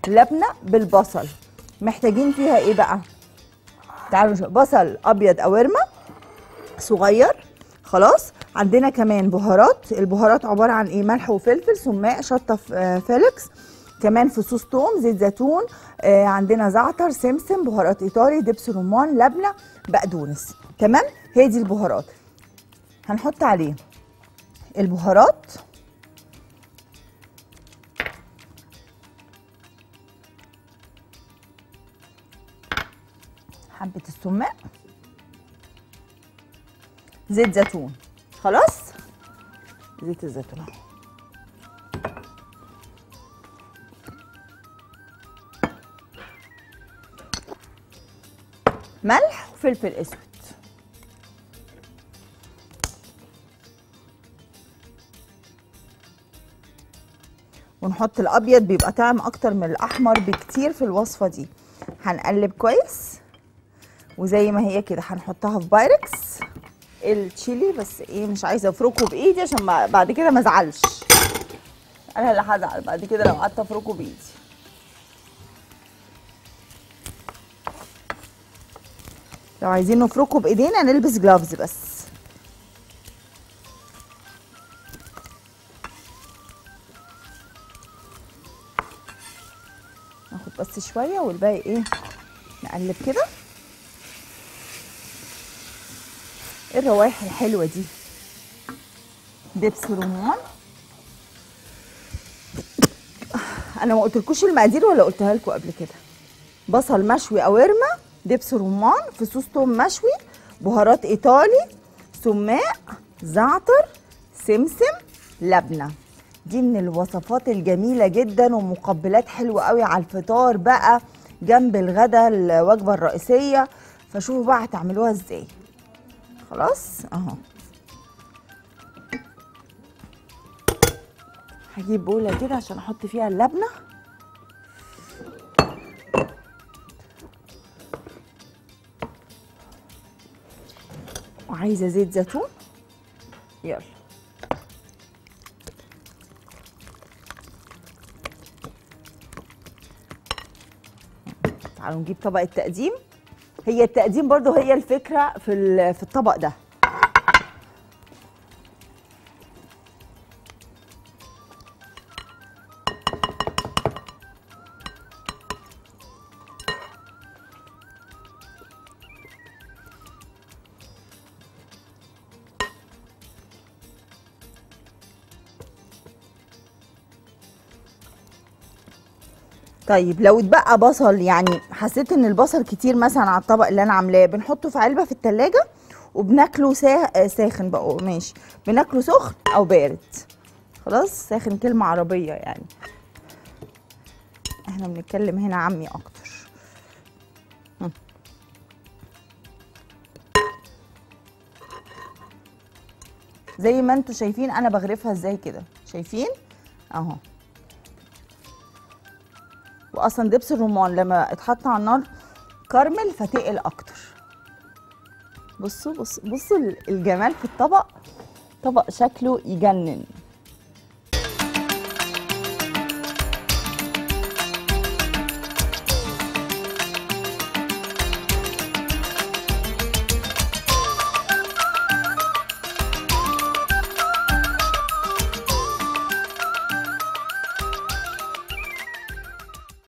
لبنه بالبصل محتاجين فيها ايه بقى تعالوا نشوف بصل ابيض او ورمه صغير خلاص عندنا كمان بهارات البهارات عباره عن ايه ملح وفلفل سماق شطه ف- آه، فيليكس كمان فصوص توم زيت زيتون آه عندنا زعتر سمسم بهارات ايطالي دبس رمان لبنه بقدونس تمام هي دي البهارات هنحط عليه البهارات حبه السماق زيت زيتون خلاص زيت الزيتون اهو ملح وفلفل اسود ونحط الابيض بيبقى طعم اكتر من الاحمر بكتير في الوصفه دي هنقلب كويس وزي ما هي كده هنحطها في بايركس التشيلي بس ايه مش عايزه افركه بايدي عشان ما بعد كده ما ازعلش انا اللي هزعل بعد كده لو قعدت افركه بايدي لو عايزين نفركه بايدينا نلبس جلافز بس ناخد بس شويه والباقي ايه نقلب كده ايه الروايح الحلوه دي دبس رمان انا ما قلتلكوش المقادير ولا قلتها لكم قبل كده بصل مشوي او ورمه دبس رمان فصوص توم مشوي بهارات ايطالي سماق زعتر سمسم لبنه دي من الوصفات الجميله جدا ومقبلات حلوه قوي على الفطار بقى جنب الغدا الوجبه الرئيسيه فشوفوا بقى هتعملوها ازاي خلاص اهو هجيب بوله كده عشان احط فيها اللبنه وعايزه زيت زيتون يلا تعالوا نجيب طبق التقديم هي التقديم برضو هي الفكره في ال- في الطبق ده طيب لو اتبقى بصل يعني حسيت ان البصل كتير مثلا على الطبق اللي انا عاملاه بنحطه في علبه في التلاجة وبناكله سا... ساخن بقى ماشي بناكله سخن او بارد خلاص ساخن كلمه عربيه يعني احنا بنتكلم هنا عامي اكتر هم. زي ما انتوا شايفين انا بغرفها ازاي كده شايفين اهو واصلا دبس الرمان لما اتحط على النار كرمل فتقل اكتر بصوا بصوا بصوا الجمال في الطبق طبق شكله يجنن